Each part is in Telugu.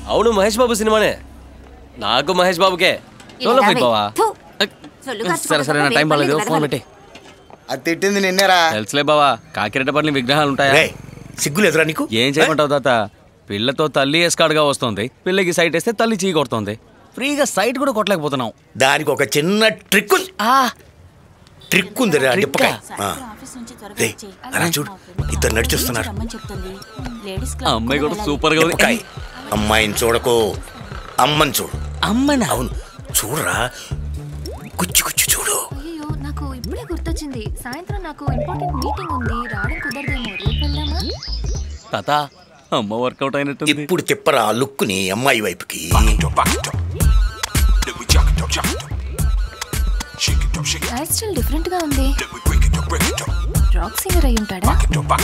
అవును మహేష్ బాబు సినిమానే నాకు మహేష్ బాబుకే డోలో ఫైట్ బావా సరే సరే నా టైం బాగాలేదు ఫోన్ పెట్టి అది తిట్టింది నిన్నేరా తెలుసులే బావా కాకిరెడ్డపల్లి విగ్రహాలు ఉంటాయా రే సిగ్గులేదురా నీకు ఏం చేయమంటావు తాత పిల్లతో తల్లి ఎస్కాడ్గా వస్తుంది పిల్లకి సైట్ వేస్తే తల్లి చీ కొడుతుంది ఫ్రీగా సైట్ కూడా కొట్టలేకపోతున్నాం దానికి ఒక చిన్న ట్రిక్ ఉంది ట్రిక్ ఉంది రా డిప్పకాయ ఆ. రే, అలా చూడు ఇద్దరు నడిచొస్తున్నారు ఆ అమ్మాయి కూడా సూపర్ గా ఉంది డిప్పకాయ అమ్మాయిని చూడకు అమ్మని చూడు అమ్మనా అవును చూడరా కుచ్చి కుచ్చి చూడు అయ్యో నాకు ఇప్పుడే గుర్తొచ్చింది సాయంత్రం నాకు ఇంపార్టెంట్ మీటింగ్ ఉంది రావడం కుదరదేమో రేపు వెళ్దామా తాత అమ్మ వర్కౌట్ అయినట్టుంది ఇప్పుడు తిప్పరా ఆ లుక్ని అమ్మాయి వైపుకి హెయిర్ స్టైల్ డిఫరెంట్ గా ఉంది రాక్ సింగర్ అయి ఉంటాడా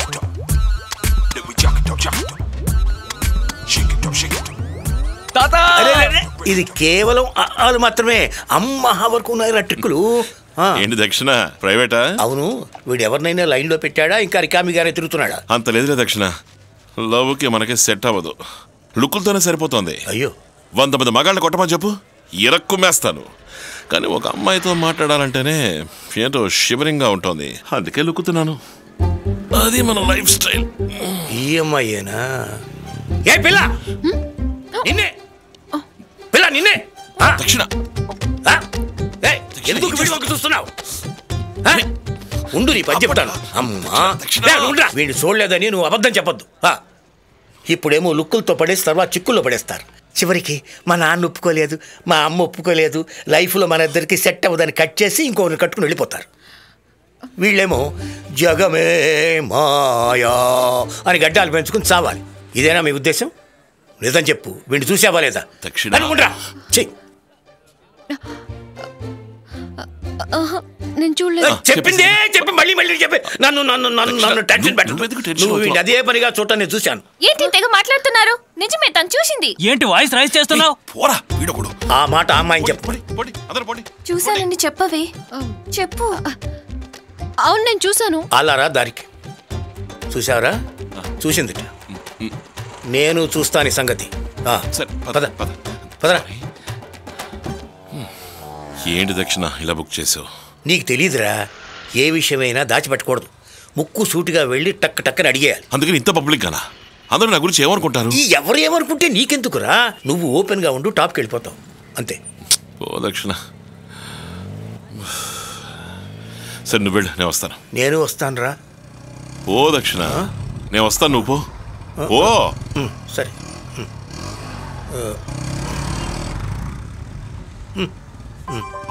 తాత అరే, అరే, అరే, ఇది కేవలం ఆలు మాత్రమే అమ్మ వరకు ఉన్నాయి ట్రిక్కులు ఆ, ఏంటి దక్షిణ ప్రైవేటా అవును వీడు ఎవరినైనా లైన్లో పెట్టాడా ఇంకా రికామి గారే తిరుగుతున్నాడా అంత లేదులే దక్షిణ లవ్కి మనకి సెట్ అవ్వదు లుక్కులతోనే సరిపోతుంది అయ్యో వంద మంది మగాళ్ళని కొట్టమని చెప్పు ఇరక్కుమేస్తాను కానీ ఒక అమ్మాయితో మాట్లాడాలంటేనే ఏంటో షివరింగ్గా ఉంటుంది అందుకే లుక్కుతున్నాను అది మన లైఫ్ స్టైల్ ఈ అమ్మాయేనా ఏ పిల్ల నిన్నే పిల్ల నిన్నే ఆ, దక్షిణ ఆ, ఏయ్, ఎందుకు వీడి వంక చూస్తున్నావు ఆ? ఉండు నీ పని చెప్తాను అమ్మా దక్షిణ. ఏ, ఉండురా. వీడిని చూడలేదని నువ్వు అబద్ధం చెప్పొద్దు ఆ, ఇప్పుడేమో లుక్కులతో పడేస్తారు తర్వాత చిక్కుల్లో పడేస్తారు చివరికి మా నాన్న ఒప్పుకోలేదు మా అమ్మ ఒప్పుకోలేదు లైఫ్లో మన ఇద్దరికి సెట్ అవ్వదని కట్ చేసి ఇంకొకరిని కట్టుకుని వెళ్ళిపోతారు వీళ్ళేమో జగమే మాయా అని గడ్డాలు పెంచుకుని చావాలి ఇదేనా మీ ఉద్దేశం నిజం చెప్పు వీడిని చూసావా లేదా దక్షిణ. అనుకుంటా చెయ్యి ఆహా, నేను చూడలేదు చెప్పిందే చెప్పి మళ్ళీ మళ్ళీ చెప్పి నన్ను నన్ను నన్ను నన్ను టెన్షన్ పెట్టు నువ్వెందుకు టెన్షన్ నువ్వు వీడిని అవుతున్నావు? అదే పనిగా చూడటం నేను చూశాను ఏంటి తెగ మాట్లాడుతున్నారు నిజమే తను చూసింది ఏంటి వాయిస్ రైస్ చేస్తున్నావు పోరా వీడొకడు ఆ మాట ఆ అమ్మాయిని చెప్పు పొడి పొడి అందరు పొడి చూసానండి చెప్పవే చెప్పు అవును నేను చూసాను అలారా దారికి చూసావరా చూసిందిట నేను చూస్తాను ఈ సంగతి ఆ, సరే పద పద పద పదరా ఏంటి దక్షిణ ఇలా బుక్ చేసావు నీకు తెలియదురా ఏ విషయమైనా దాచిపెట్టకూడదు ముక్కు సూటిగా వెళ్ళి టక్ టక్కని అడిగేయాలి అందుకని ఇంత పబ్లిక్ గానా అందరూ నా గురించి ఏమనుకుంటారు ఈ ఎవరు ఏమనుకుంటే నీకెందుకురా నువ్వు ఓపెన్గా ఉండు టాప్కి వెళ్ళిపోతావు అంతే ఓ దక్షిణ సరే నువ్వు వెళ్ళు నేను వస్తాను నేను వస్తానురా ఓ దక్షిణ నేను వస్తాను నువ్వు పో ఓ ఉమ్, సరే ఉమ్. ఆ,